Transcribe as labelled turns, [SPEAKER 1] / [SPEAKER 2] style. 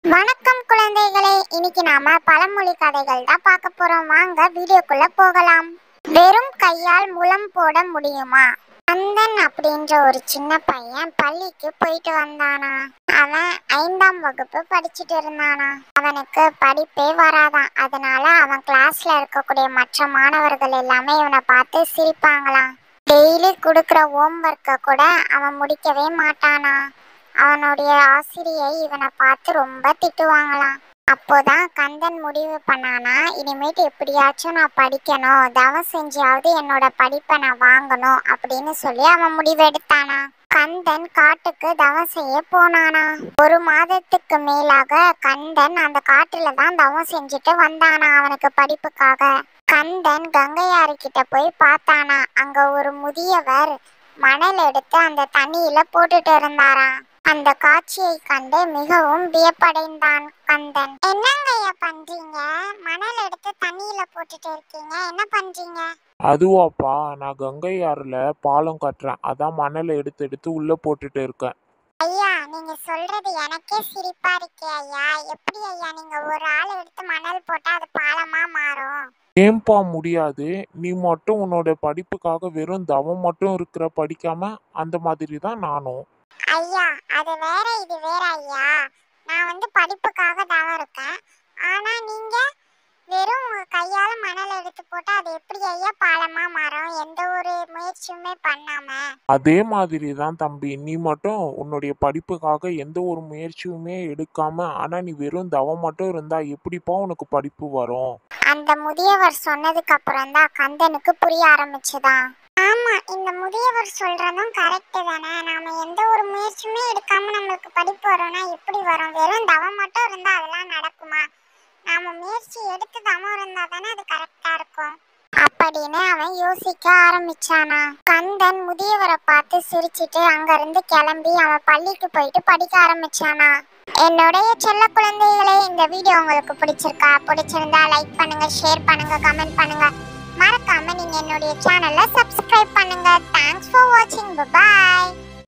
[SPEAKER 1] வணக்கம் குழந்தைகளே இன்னைக்கு நாம பழமொழி கதைகள் தான் பார்க்க போறோம் வாங்க வீடியோக்குள்ள போகலாம் வெறும் கையால் முலம் போட முடியுமா கந்தன் அப்படின்ற ஒரு சின்ன பையன் பள்ளிக்கு போயிட்டு வந்தானா அவன் ஐந்தாம் வகுப்பு படிச்சுட்டு இருந்தானா அவனுக்கு படிப்பே வராதான் அதனால அவன் கிளாஸ்ல இருக்கக்கூடிய மற்ற மாணவர்கள் எல்லாமே இவனை பார்த்து சிரிப்பாங்களாம் டெய்லி கொடுக்குற ஹோம்ஒர்க்கை கூட அவன் முடிக்கவே மாட்டானா அவனுடைய ஆசிரியை இவனை பார்த்து ரொம்ப திட்டுவாங்களாம் அப்போதான் கந்தன் முடிவு பண்ணானா இனிமேட்டு எப்படியாச்சும் நான் படிக்கணும் தவம் செஞ்சாவது என்னோட படிப்பை நான் வாங்கணும் அப்படின்னு சொல்லி அவன் முடிவெடுத்தானா கந்தன் காட்டுக்கு தவம் செய்ய போனானா ஒரு மாதத்துக்கு மேலாக கந்தன் அந்த காட்டுல தான் தவம் செஞ்சுட்டு வந்தானா அவனுக்கு படிப்புக்காக கந்தன் கங்கையாறு கிட்ட போய் பார்த்தானா அங்க ஒரு முதியவர் மணல் எடுத்து அந்த தண்ணியில போட்டுட்டு இருந்தாராம் அந்த காட்சியை கண்டு மிகவும் வியப்படைந்தான் கந்தன் என்னங்க ஐயா பண்றீங்க மணல் எடுத்து தண்ணியில போட்டுட்டு இருக்கீங்க என்ன பண்றீங்க
[SPEAKER 2] அதுவாப்பா நான் கங்கை ஆறுல பாலம் கட்டுறேன் அதான் மணலை எடுத்து எடுத்து உள்ள போட்டுட்டு இருக்கேன்
[SPEAKER 1] ஐயா நீங்க சொல்றது எனக்கே சிரிப்பா இருக்கே ஐயா எப்படி ஐயா நீங்க ஒரு ஆள் எடுத்து மணல் போட்டா அது பாலமா மாறும்
[SPEAKER 2] ஏன்பா முடியாது நீ மட்டும் உன்னோட படிப்புக்காக வெறும் தவம் மட்டும் இருக்கிற படிக்காம அந்த மாதிரி தான் நானும்
[SPEAKER 1] ஐயா அது வேற இது வேற ஐயா நான் வந்து படிப்புக்காக தவம் இருக்கேன் ஆனா நீங்க வெறும் உங்க கையால மணல் எடுத்து போட்டா அது எப்படி ஐயா பாலமா மாறும் எந்த ஒரு முயற்சியுமே பண்ணாம
[SPEAKER 2] அதே மாதிரி தான் தம்பி நீ மட்டும் உன்னுடைய படிப்புக்காக எந்த ஒரு முயற்சியுமே எடுக்காம ஆனா நீ வெறும் தவம் மட்டும் இருந்தா எப்படிப்பா உனக்கு படிப்பு வரும்
[SPEAKER 1] அந்த முதியவர் சொன்னதுக்கு அப்புறம் தான் கந்தனுக்கு புரிய ஆரம்பிச்சுதான் ஆமா இந்த முதியவர் சொல்றதும் கரெக்ட் தானே நாம எந்த ஒரு முயற்சியுமே எடுக்காம நம்மளுக்கு படிப்பு வரும்னா எப்படி வரும் வெறும் தவம் மட்டும் இருந்தா அதெல்லாம் நடக்குமா நாம முயற்சி எடுத்து தவம் இருந்தா தானே அது கரெக்டா இருக்கும் அப்படின்னு அவன் யோசிக்க ஆரம்பிச்சானா கந்தன் முதியவரை பார்த்து சிரிச்சிட்டு அங்கிருந்து கிளம்பி அவன் பள்ளிக்கு போயிட்டு படிக்க ஆரம்பிச்சானா என்னுடைய செல்ல குழந்தைகளே இந்த வீடியோ உங்களுக்கு பிடிச்சிருக்கா பிடிச்சிருந்தா லைக் பண்ணுங்க ஷேர் பண்ணுங்க கமெண்ட் பண்ணுங்க மறக்காம நீங்க என்னுடைய சேனலை சப்ஸ்கிரைப் பண்ணுங்க தேங்க்ஸ் ஃபார் வாட்சிங் பாய்